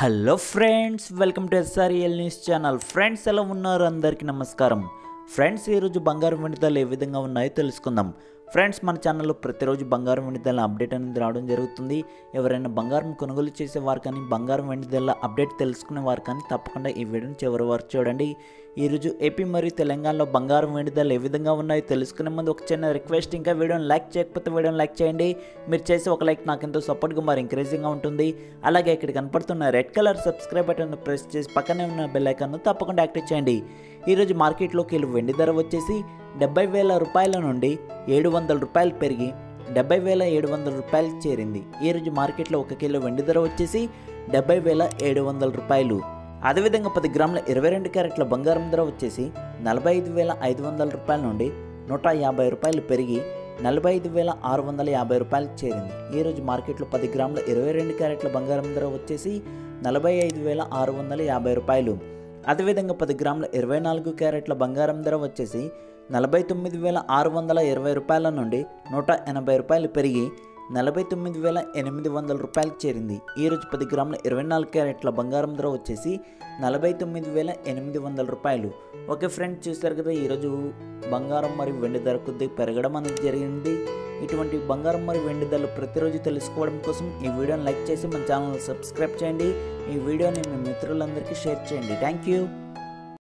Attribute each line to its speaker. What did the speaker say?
Speaker 1: hello friends welcome to SRL news channel friends ఎలా ఉన్నారు అందరికీ నమస్కారం ఫ్రెండ్స్ ఈరోజు బంగారం వెండితలు ఏ విధంగా ఉన్నాయో తెలుసుకుందాం ఫ్రెండ్స్ మన ఛానల్లో ప్రతిరోజు బంగారం వెండితల అప్డేట్ అనేది రావడం జరుగుతుంది ఎవరైనా బంగారం కొనుగోలు చేసే వారు కానీ బంగారం వెండితల అప్డేట్ తెలుసుకునే వారు కానీ తప్పకుండా ఈ వీడియోని చివరి వరకు చూడండి ఈరోజు ఏపీ మరియు తెలంగాణలో బంగారం వెండితలు ఏ విధంగా ఉన్నాయో తెలుసుకునే ముందు ఒక చిన్న రిక్వెస్ట్ ఇంకా వీడియోని లైక్ చేయకపోతే వీడియోని లైక్ చేయండి మీరు చేసే ఒక లైక్ నాకు ఎంతో సపోర్ట్గా మరి ఎంకరేజింగ్గా ఉంటుంది అలాగే ఇక్కడ కనపడుతున్న red colour subscribe button press చేసి పక్కనే ఉన్న బెల్ ఐకాన్ను తప్పకుండా యాక్టివ్ చేయండి ఈరోజు మార్కెట్లో కిలో వెండి ధర వచ్చేసి డెబ్బై వేల రూపాయల నుండి ఏడు వందల రూపాయలు పెరిగి డెబ్బై వేల ఏడు వందల రూపాయలకు చేరింది ఈరోజు మార్కెట్లో ఒక కిలో వెండి ధర వచ్చేసి డెబ్బై వేల ఏడు వందల రూపాయలు అదేవిధంగా పది గ్రాముల ఇరవై రెండు క్యారెట్ల బంగారం ధర వచ్చేసి నలభై ఐదు వేల ఐదు వందల రూపాయల నుండి నూట యాభై రూపాయలు పెరిగి నలభై ఐదు వేల ఆరు వందల యాభై రూపాయలకు చేరింది ఈరోజు మార్కెట్లో పది గ్రాముల ఇరవై రెండు క్యారెట్ల బంగారం ధర వచ్చేసి నలభై ఐదు వేల ఆరు వందల యాభై రూపాయలు అదేవిధంగా పది గ్రాముల ఇరవై నాలుగు క్యారెట్ల బంగారం ధర వచ్చేసి నలభై తొమ్మిది వేల ఆరు వందల ఇరవై రూపాయల నుండి నూట ఎనభై రూపాయలు పెరిగి నలభై తొమ్మిది వేల ఎనిమిది వందల రూపాయలకు చేరింది ఈరోజు పది గ్రాముల ఇరవై నాలుగు క్యారెట్ల బంగారం ధర వచ్చేసి నలభై తొమ్మిది వేల ఎనిమిది వందల రూపాయలు ఓకే ఫ్రెండ్స్ చూస్తారు కదా ఈరోజు బంగారం మరియు వెండి ధర కొద్దిగా పెరగడం అనేది జరిగింది ఇటువంటి బంగారం మరియు వెండి ధరలు ప్రతిరోజు తెలుసుకోవడం కోసం ఈ వీడియోని లైక్ చేసి మన ఛానల్ సబ్స్క్రైబ్ చేయండి ఈ వీడియోని మీ మిత్రులందరికీ షేర్ చేయండి థ్యాంక్ యూ